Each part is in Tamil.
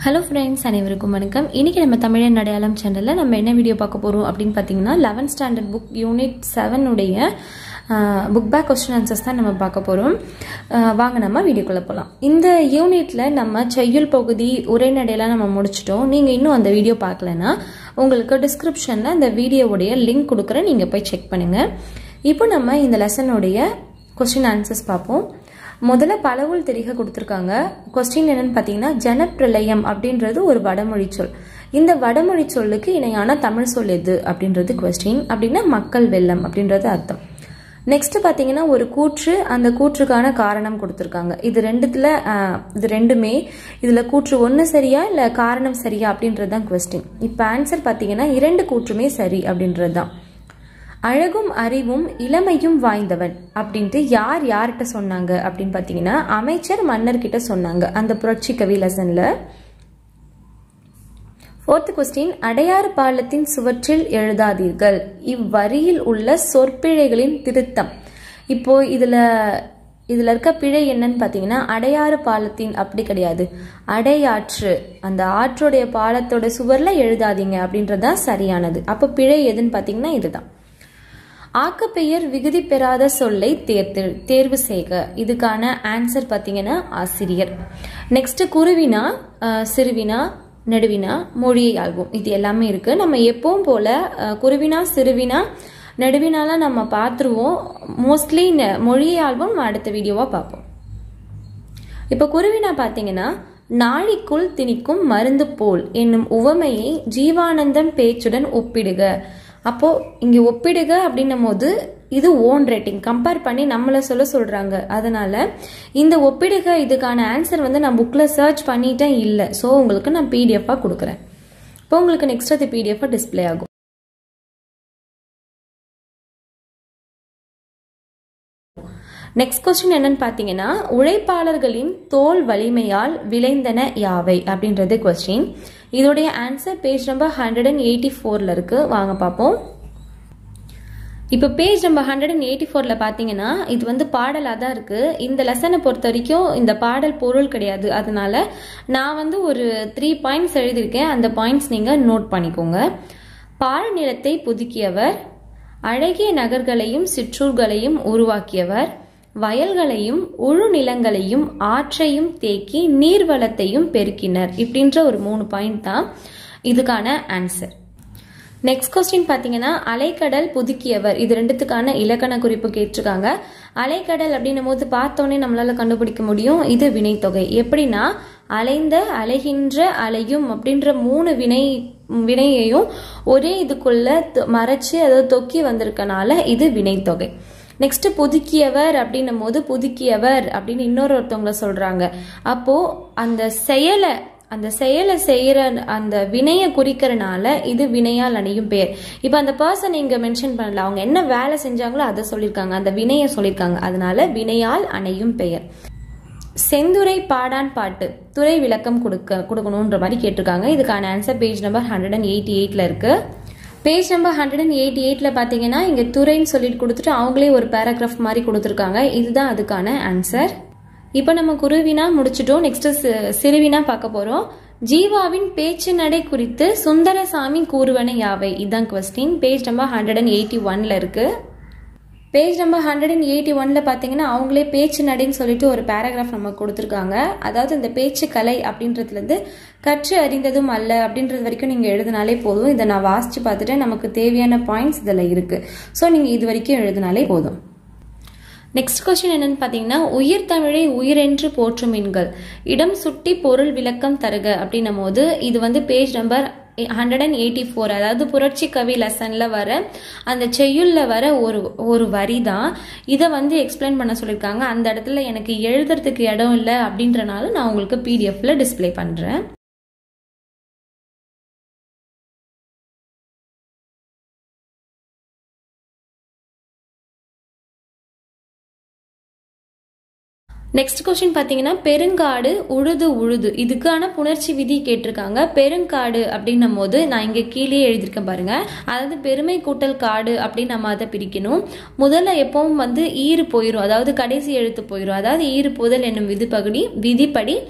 ஹலோ ஃப்ரெண்ட்ஸ் அனைவருக்கும் வணக்கம் இன்னைக்கு நம்ம தமிழன் அடையாளம் சேனலில் நம்ம என்ன வீடியோ பார்க்க போகிறோம் அப்படின்னு பார்த்தீங்கன்னா லெவன்த் ஸ்டாண்டர்ட் புக் யூனிட் செவனுடைய புக் பேக் கொஸ்டின் ஆன்சர்ஸ் தான் நம்ம பார்க்க போகிறோம் வாங்க நம்ம வீடியோக்குள்ளே போகலாம் இந்த யூனிட்டில் நம்ம செய்யுள் பகுதி உரைநடையெல்லாம் நம்ம முடிச்சிட்டோம் நீங்கள் இன்னும் அந்த வீடியோ பார்க்கலன்னா உங்களுக்கு டிஸ்கிரிப்ஷனில் அந்த வீடியோவுடைய லிங்க் கொடுக்குறேன் நீங்கள் போய் செக் பண்ணுங்கள் இப்போ நம்ம இந்த லெசனுடைய கொஸ்டின் ஆன்சர்ஸ் பார்ப்போம் முதல்ல பலவுள் தெரிக கொடுத்துருக்காங்க கொஸ்டின் என்னன்னு பார்த்தீங்கன்னா ஜனப்பிரளயம் அப்படின்றது ஒரு வடமொழி சொல் இந்த வடமொழி சொல்லுக்கு இணையான தமிழ் சொல் எது அப்படின்றது கொஸ்டின் அப்படின்னா மக்கள் வெள்ளம் அப்படின்றது அர்த்தம் நெக்ஸ்ட் பார்த்தீங்கன்னா ஒரு கூற்று அந்த கூற்றுக்கான காரணம் கொடுத்துருக்காங்க இது ரெண்டுத்துல இது ரெண்டுமே இதில் கூற்று ஒன்று சரியா இல்லை காரணம் சரியா அப்படின்றது தான் கொஸ்டின் இப்போ ஆன்சர் பார்த்தீங்கன்னா இரண்டு கூற்றுமே சரி அப்படின்றது தான் அழகும் அறிவும் இளமையும் வாய்ந்தவன் அப்படின்ட்டு யார் யார்கிட்ட சொன்னாங்க அப்படின்னு பார்த்தீங்கன்னா அமைச்சர் மன்னர்கிட்ட சொன்னாங்க அந்த புரட்சி கவி லெசன்ல ஃபோர்த் கொஸ்டின் அடையாறு பாலத்தின் சுவற்றில் எழுதாதீர்கள் இவ்வரியில் உள்ள சொற்பிழைகளின் திருத்தம் இப்போ இதுல இதுல இருக்க பிழை என்னன்னு பார்த்தீங்கன்னா அடையாறு பாலத்தின் அப்படி கிடையாது அடையாற்று அந்த ஆற்றுடைய பாலத்தோட சுவர்ல எழுதாதீங்க அப்படின்றதான் சரியானது அப்போ பிழை எதுன்னு பார்த்தீங்கன்னா இதுதான் ஆக்கப்பெயர் விகுதி பெறாத சொல்லை தேர்த்து தேர்வு செய்க இதுக்கான ஆன்சர் பார்த்தீங்கன்னா ஆசிரியர் நெக்ஸ்ட் குருவினா சிறுவினா நெடுவினா மொழியை ஆல்பம் இது எல்லாமே இருக்கு நம்ம எப்பவும் போல குருவினா சிறுவினா நெடுவினாலாம் நம்ம பார்த்துருவோம் மோஸ்ட்லி மொழியை ஆல்பம் அடுத்த வீடியோவாக பார்ப்போம் இப்போ குருவினா பார்த்தீங்கன்னா நாழிக்குள் திணிக்கும் மருந்து போல் என்னும் உவமையை ஜீவானந்தம் பேச்சுடன் ஒப்பிடுக அப்போ இங்க ஒப்பிடுக அப்படின்னும் போது இது ஓன் ரேட்டிங் கம்பேர் பண்ணி நம்மள சொல்ல சொல்றாங்க அதனால இந்த ஒப்பிடுக இதுக்கான ஆன்சர் வந்து நான் புக்ல சர்ச் பண்ணிட்டேன் இல்லை ஸோ உங்களுக்கு நான் பிடிஎஃபா கொடுக்குறேன் இப்போ உங்களுக்கு நெக்ஸ்ட் அது பிடிஎஃபா டிஸ்பிளே ஆகும் நெக்ஸ்ட் கொஸ்டின் என்னன்னு பார்த்தீங்கன்னா உழைப்பாளர்களின் தோல் வலிமையால் விளைந்தன யாவை அப்படின்றது கொஸ்டின் இதோடைய answer page number hundred and eighty ஃபோரில் இருக்கு வாங்க பார்ப்போம் இப்போ page number hundred and eighty ஃபோரில் பார்த்தீங்கன்னா இது வந்து பாடலாக தான் இருக்குது இந்த லெசனை பொறுத்த வரைக்கும் இந்த பாடல் பொருள் கிடையாது அதனால நான் வந்து ஒரு த்ரீ பாயிண்ட்ஸ் எழுதியிருக்கேன் அந்த பாயிண்ட்ஸ் நீங்கள் நோட் பண்ணிக்கோங்க பால் நிலத்தை புதுக்கியவர் அழகிய நகர்களையும் சிற்றூர்களையும் உருவாக்கியவர் வயல்களையும் உழு நிலங்களையும் ஆற்றையும் தேக்கி நீர்வளத்தையும் பெருக்கினர் இப்படின்ற ஒரு மூணு பாயிண்ட் தான் இதுக்கான ஆன்சர் நெக்ஸ்ட் கொஸ்டின் பார்த்தீங்கன்னா அலைக்கடல் புதுக்கியவர் இது ரெண்டுத்துக்கான இலக்கண குறிப்பு கேட்டிருக்காங்க அலைக்கடல் அப்படின்னும் போது பார்த்தோன்னே நம்மளால கண்டுபிடிக்க முடியும் இது வினைத்தொகை எப்படின்னா அலைந்த அலைகின்ற அலையும் அப்படின்ற மூணு வினை வினையையும் ஒரே இதுக்குள்ள மறைச்சு அதாவது தொக்கி வந்திருக்கனால இது வினைத்தொகை நெக்ஸ்ட் புதுக்கியவர் அப்படின்னும் போது புதுக்கியவர் அப்படின்னு இன்னொரு ஒருத்தவங்கள சொல்றாங்க அப்போ அந்த செயலை அந்த செயலை செய்யற அந்த வினையை குறிக்கிறனால இது வினையால் அணையும் பெயர் இப்போ அந்த பர்சன் இங்க மென்ஷன் பண்ணல அவங்க என்ன வேலை செஞ்சாங்களோ அதை சொல்லியிருக்காங்க அந்த வினையை சொல்லியிருக்காங்க அதனால வினையால் அணையும் பெயர் செந்துரை பாடான் பாட்டு துறை விளக்கம் கொடுக்க கொடுக்கணுன்ற மாதிரி கேட்டிருக்காங்க இதுக்கான answer page number hundred and eighty எயிட்ல இருக்கு page number hundred and eighty எயிட்டில் பார்த்தீங்கன்னா இங்கே துறைன்னு சொல்லிட்டு கொடுத்துட்டு அவங்களே ஒரு பேராகிராஃப் மாதிரி கொடுத்துருக்காங்க இதுதான் அதுக்கான ஆன்சர் இப்போ நம்ம குருவினா முடிச்சிட்டோம் நெக்ஸ்ட் சிறுவினா பார்க்க போகிறோம் ஜீவாவின் பேச்சு நடை குறித்து சுந்தரசாமி கூறுவன யாவை இதுதான் question page number hundred and eighty ஒன்ல இருக்கு page number hundred and eighty ஒன்ல பார்த்தீங்கன்னா அவங்களே பேச்சு நடைன்னு சொல்லிட்டு ஒரு பேராகிராஃப் நமக்கு கொடுத்துருக்காங்க அதாவது இந்த பேச்சு கலை அப்படின்றதுலேருந்து கற்று அறிந்ததும் அல்ல அப்படின்றது வரைக்கும் நீங்கள் எழுதினாலே போதும் இதை நான் வாசிச்சு பார்த்துட்டு நமக்கு தேவையான பாயிண்ட்ஸ் இதில் இருக்கு ஸோ நீங்கள் இது வரைக்கும் எழுதினாலே போதும் நெக்ஸ்ட் கொஸ்டின் என்னன்னு பார்த்தீங்கன்னா உயிர் தமிழை உயிரென்று போற்றும் மீன்கள் இடம் சுட்டி பொருள் விளக்கம் தருக அப்படின்னும் போது இது வந்து page number hundred and eighty four அதாவது புரட்சி கவி லெசன்ல வர அந்த செய்யுள்ல வர ஒரு ஒரு வரி தான் இதை வந்து எக்ஸ்பிளைன் பண்ண சொல்லியிருக்காங்க அந்த இடத்துல எனக்கு எழுதுறதுக்கு இடம் இல்லை அப்படின்றனால நான் உங்களுக்கு பிடிஎஃப்ல டிஸ்பிளே பண்றேன் நெக்ஸ்ட் கொஸ்டின் பார்த்தீங்கன்னா பெருங்காடு உழுது உழுது இதுக்கான புணர்ச்சி விதி கேட்டிருக்காங்க பெருங்காடு அப்படின்னும் போது நான் இங்கே கீழே எழுதியிருக்கேன் பாருங்க அதாவது பெருமை கூட்டல் காடு அப்படின்னு நம்ம அதை பிரிக்கணும் முதல்ல எப்பவும் வந்து ஈறு போயிடும் அதாவது கடைசி எழுத்து போயிடும் அதாவது ஈறு போதல் என்னும் விதிப்பகுதி விதிப்படி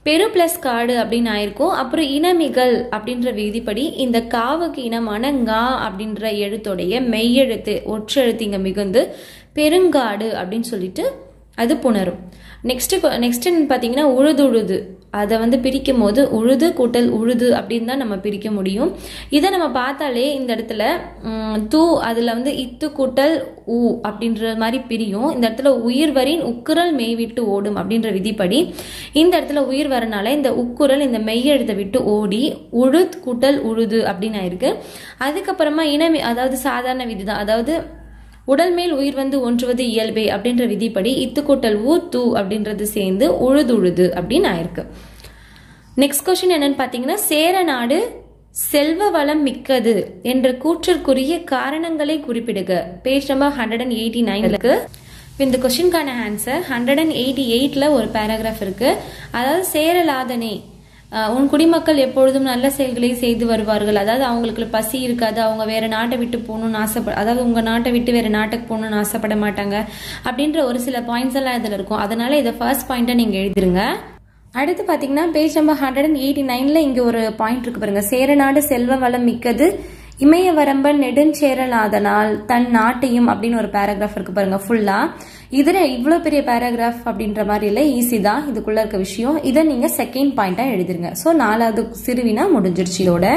பெரு பிளஸ் காடு அப்படின்னு ஆயிருக்கும் அப்புறம் இனமிகள் அப்படின்ற விதிப்படி இந்த காவுக்கு இனமான ngா அப்படின்ற எழுத்துடைய மெய்யெழுத்து ஒற்றெழுத்து இங்க மிகுந்து பெருங்காடு அப்படின்னு சொல்லிட்டு அது புணரும் நெக்ஸ்ட் நெக்ஸ்ட் பார்த்தீங்கன்னா உழுது உழுது அதை வந்து பிரிக்கும் போது உழுது கூட்டல் உழுது அப்படின்னு தான் நம்ம பிரிக்க முடியும் இதை நம்ம பார்த்தாலே இந்த இடத்துல ம், தூ அதில் வந்து இத்து கூட்டல் ஊ அப்படின்ற மாதிரி பிரியும் இந்த இடத்துல உயிர் வரின் உக்குரல் மெய் விட்டு ஓடும் அப்படின்ற விதிப்படி இந்த இடத்துல உயிர் வரனால இந்த உக்குரல் இந்த மெய்யெழுத்தை விட்டு ஓடி உழுத் கூட்டல் உழுது அப்படின்னு ஆயிருக்கு அதுக்கப்புறமா இனமே அதாவது சாதாரண விதி தான் அதாவது உடல் மேல் உயிர் வந்து ஒன்றுவது இயல்பே அப்படின்ற விதிப்படி இத்து கூட்டல் ஊ தூ அப்படின்றது சேர்ந்து உழுதுழுது அப்படின்னு ஆயிருக்கு நெக்ஸ்ட் கொஸ்டின் என்னன்னு பார்த்தீங்கன்னா சேர நாடு செல்வ வளம் மிக்கது என்ற கூற்றிற்குரிய காரணங்களை குறிப்பிடுக page number hundred and eighty நைனுக்கு இந்த கொஸ்டின்கான ஆன்சர் ஹண்ட்ரட் அண்ட் எயிட்டி எயிட்ல ஒரு பேராகிராஃப் இருக்கு அதாவது சேரலாதனே அஹ், உன் குடிமக்கள் எப்பொழுதும் நல்ல செயல்களை செய்து வருவார்கள் அதாவது அவங்களுக்கு பசி இருக்காது அவங்க வேற நாட்டை விட்டு போகணும்னு ஆசைப்பட அதாவது உங்க நாட்டை விட்டு வேற நாட்டுக்கு போகணும்னு ஆசைப்பட மாட்டாங்க அப்படின்ற ஒரு சில பாயிண்ட்ஸ் எல்லாம் இதுல இருக்கும் அதனால இதை ஃபர்ஸ்ட் பாயிண்டா நீங்க எழுதிருங்க அடுத்து பாத்தீங்கன்னா page number hundred and eighty நைன்ல இங்க ஒரு பாயிண்ட் இருக்கு பாருங்க சேரநாடு செல்வ வளம் மிக்கது இமய வரம்பன் நெடுஞ்சேரலாதனால் தன் நாட்டையும் அப்படின்னு ஒரு பேராகிராஃப் இருக்கு பாருங்க ஃபுல்லா இதுல இவ்வளவு பெரிய பேராகிராஃப் அப்படின்ற மாதிரி இல்லை ஈஸி தான் இதுக்குள்ள இருக்க விஷயம் இதை நீங்க செகண்ட் பாயிண்டா எழுதிருங்க ஸோ நாலாவது சிறுவினா முடிஞ்சிருச்சு இதோட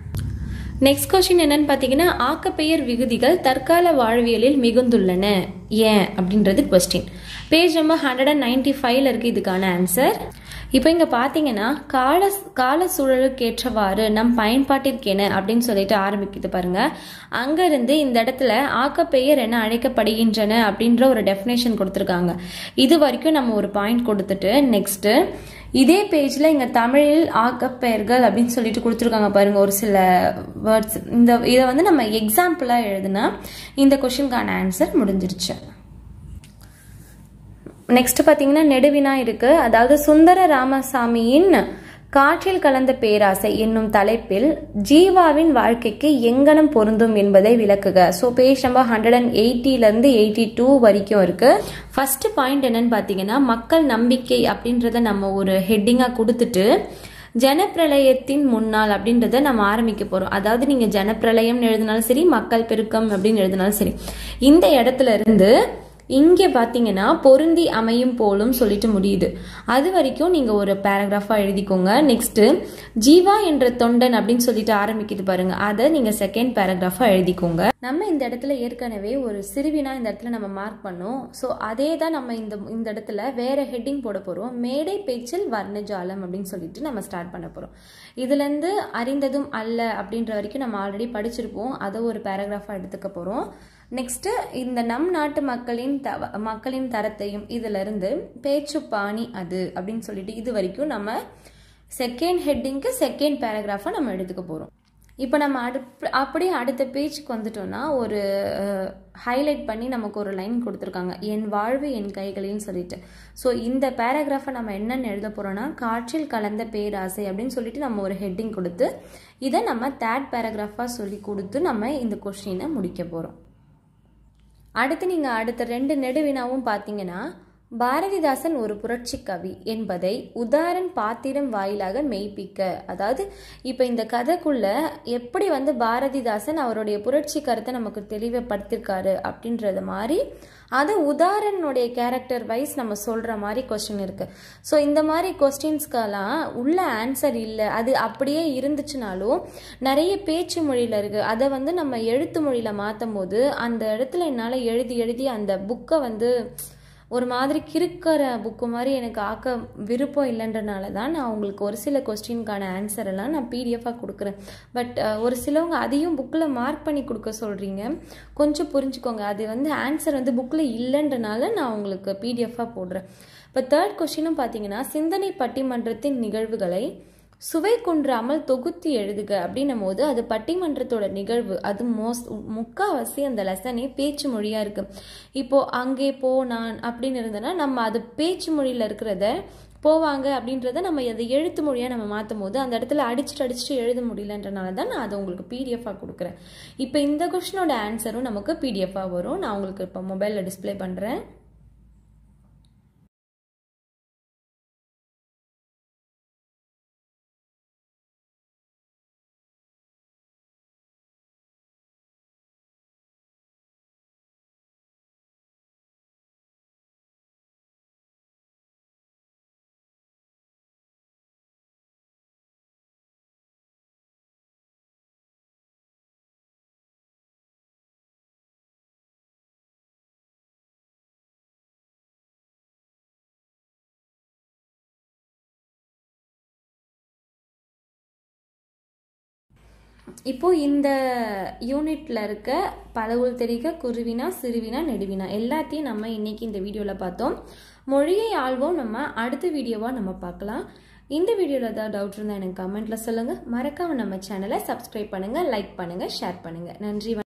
நெக்ஸ்ட் கொஸ்டின் என்னன்னு பார்த்தீங்கன்னா ஆக்கப்பெயர் விகுதிகள் தற்கால வாழ்வியலில் மிகுந்துள்ளன ஏன் அப்படின்றது question page number hundred and ninety ஃபைவ்ல இருக்கு இதுக்கான ஆன்சர் இப்போ இங்க பாத்தீங்கன்னா கால கால சூழலுக்கேற்றவாறு நம் பயன்பாட்டிற்கென அப்படின்னு சொல்லிட்டு ஆரம்பிக்குது பாருங்க அங்க இருந்து இந்த இடத்துல ஆக்கப்பெயர் என அழைக்கப்படுகின்றன அப்படின்ற ஒரு டெஃபினேஷன் கொடுத்துருக்காங்க இது வரைக்கும் நம்ம ஒரு பாயிண்ட் கொடுத்துட்டு நெக்ஸ்ட் இதே பேஜ்ல இங்க தமிழில் ஆக்கப்பெயர்கள் அப்படின்னு சொல்லிட்டு கொடுத்துருக்காங்க பாருங்க ஒரு சில வேர்ட்ஸ் இந்த இதை வந்து நம்ம எக்ஸாம்பிளா எழுதுனா இந்த கொஸ்டினுக்கான ஆன்சர் முடிஞ்சிருச்சு நெக்ஸ்ட் பார்த்தீங்கன்னா நெடுவினா இருக்கு அதாவது சுந்தர ராமசாமியின் காற்றில் கலந்த பேராசை என்னும் தலைப்பில் ஜீவாவின் வாழ்க்கைக்கு எங்கனம் பொருந்தும் என்பதை விளக்குக so page number hundred and எயிட்டிலேருந்து எயிட்டி டூ வரைக்கும் இருக்கு ஃபர்ஸ்ட் பாயிண்ட் என்னன்னு பார்த்தீங்கன்னா மக்கள் நம்பிக்கை அப்படின்றத நம்ம ஒரு ஹெட்டிங்காக கொடுத்துட்டு ஜனப்பிரளயத்தின் முன்னால் அப்படின்றத நம்ம ஆரம்பிக்க போறோம் அதாவது நீங்க ஜனப்பிரளயம்னு எழுதினாலும் சரி மக்கள் பெருக்கம் அப்படின்னு எழுதினாலும் சரி இந்த இடத்துல இருந்து இங்கே பார்த்தீங்கன்னா பொருந்தி அமையும் போலும் சொல்லிட்டு முடியுது அது வரைக்கும் நீங்க ஒரு பேராகிராஃபா எழுதிக்கோங்க நெக்ஸ்ட் ஜீவா என்ற தொண்டன் அப்படின்னு சொல்லிட்டு ஆரம்பிக்குது பாருங்க அதை நீங்க செகண்ட் பேராகிராஃபா எழுதிக்கோங்க நம்ம இந்த இடத்துல ஏற்கனவே ஒரு சிறுவினா இந்த இடத்துல நம்ம மார்க் பண்ணோம் ஸோ அதே தான் நம்ம இந்த இந்த இடத்துல வேற ஹெட்டிங் போட போறோம் மேடை பேச்சில் வர்ணஜாலம் அப்படின்னு சொல்லிட்டு நம்ம ஸ்டார்ட் பண்ண போறோம் இதுல இருந்து அறிந்ததும் அல்ல அப்படின்ற வரைக்கும் நம்ம ஆல்ரெடி படிச்சிருப்போம் அதை ஒரு பேராகிராஃபா எடுத்துக்க போறோம் நெக்ஸ்ட் இந்த நம் நாட்டு மக்களின் தவ மக்களின் தரத்தையும் இதுல இருந்து பேச்சு பாணி அது அப்படின்னு சொல்லிட்டு இது வரைக்கும் நம்ம செகண்ட் ஹெட்டிங்க்கு செகண்ட் பேராகிராஃபை நம்ம எடுத்துக்க போறோம் இப்போ நம்ம அடு அப்படியே அடுத்த பேஜுக்கு வந்துட்டோம்னா ஒரு ஹைலைட் பண்ணி நமக்கு ஒரு லைன் கொடுத்துருக்காங்க என் வாழ்வு என் கைகளின்னு சொல்லிட்டு ஸோ இந்த பேராகிராஃபை நம்ம என்னென்னு எழுத போகிறோம்னா காற்றில் கலந்த பேராசை அப்படின்னு சொல்லிட்டு நம்ம ஒரு ஹெட்டிங் கொடுத்து இதை நம்ம தேர்ட் பேராகிராஃபாக சொல்லி கொடுத்து நம்ம இந்த கொஸ்டினை முடிக்க போகிறோம் அடுத்து நீங்கள் அடுத்த ரெண்டு நெடுவினாவும் பார்த்தீங்கன்னா பாரதிதாசன் ஒரு புரட்சி கவி என்பதை உதாரண் பாத்திரம் வாயிலாக மெய்ப்பிக்க அதாவது இப்போ இந்த கதைக்குள்ள எப்படி வந்து பாரதிதாசன் அவருடைய புரட்சி கருத்தை நமக்கு தெளிவுபடுத்திருக்காரு அப்படின்றது மாதிரி அது உதாரனுடைய கேரக்டர் வைஸ் நம்ம சொல்ற மாதிரி கொஸ்டின் இருக்கு ஸோ இந்த மாதிரி கொஸ்டின்ஸ்க்கெல்லாம் உள்ள ஆன்சர் இல்லை அது அப்படியே இருந்துச்சுனாலும் நிறைய பேச்சு மொழியில இருக்கு அதை வந்து நம்ம எழுத்து மொழியில மாற்றும் போது அந்த இடத்துல என்னால் எழுதி எழுதி அந்த புக்கை வந்து ஒரு மாதிரி கிறுக்கிற புக்கு மாதிரி எனக்கு ஆக்க விருப்பம் இல்லைன்றனால தான் நான் உங்களுக்கு ஒரு சில கொஸ்டினுக்கான ஆன்சர் எல்லாம் நான் பிடிஎஃபாக கொடுக்குறேன் பட் ஒரு சிலவங்க அதையும் புக்கில் மார்க் பண்ணி கொடுக்க சொல்கிறீங்க கொஞ்சம் புரிஞ்சுக்கோங்க அது வந்து ஆன்சர் வந்து புக்கில் இல்லைன்றனால நான் உங்களுக்கு பிடிஎஃபாக போடுறேன் இப்போ தேர்ட் கொஸ்டினும் பார்த்தீங்கன்னா சிந்தனை பட்டிமன்றத்தின் நிகழ்வுகளை சுவை குன்றாமல் தொகுத்து எழுதுக அப்படின்னும் போது அது பட்டிமன்றத்தோட நிகழ்வு அது மோஸ்ட் முக்காவாசி அந்த லெசனே பேச்சு மொழியா இருக்கு இப்போ அங்கே போ நான் அப்படின்னு இருந்தனா நம்ம அது பேச்சு மொழியில இருக்கிறத போவாங்க அப்படின்றத நம்ம அதை எழுத்து மொழியாக நம்ம மாற்றும் போது அந்த இடத்துல அடிச்சுட்டு அடிச்சுட்டு எழுத முடியலன்றனால தான் நான் அதை உங்களுக்கு பிடிஎஃபாக கொடுக்குறேன் இப்போ இந்த கொஷினோட ஆன்சரும் நமக்கு பிடிஎஃபாக வரும் நான் உங்களுக்கு இப்போ மொபைலில் டிஸ்பிளே பண்ணுறேன் இப்போ இந்த யூனிட்ல இருக்க பலவுள் தெரிக குருவினா சிறுவினா நெடுவினா எல்லாத்தையும் நம்ம இன்னைக்கு இந்த வீடியோவில் பார்த்தோம் மொழியை ஆள்வோம் நம்ம அடுத்த வீடியோவாக நம்ம பார்க்கலாம் இந்த வீடியோவில் ஏதாவது டவுட் இருந்தால் எனக்கு கமெண்ட்ல சொல்லுங்க மறக்காம நம்ம சேனலை சப்ஸ்கிரைப் பண்ணுங்க லைக் பண்ணுங்க ஷேர் பண்ணுங்க நன்றி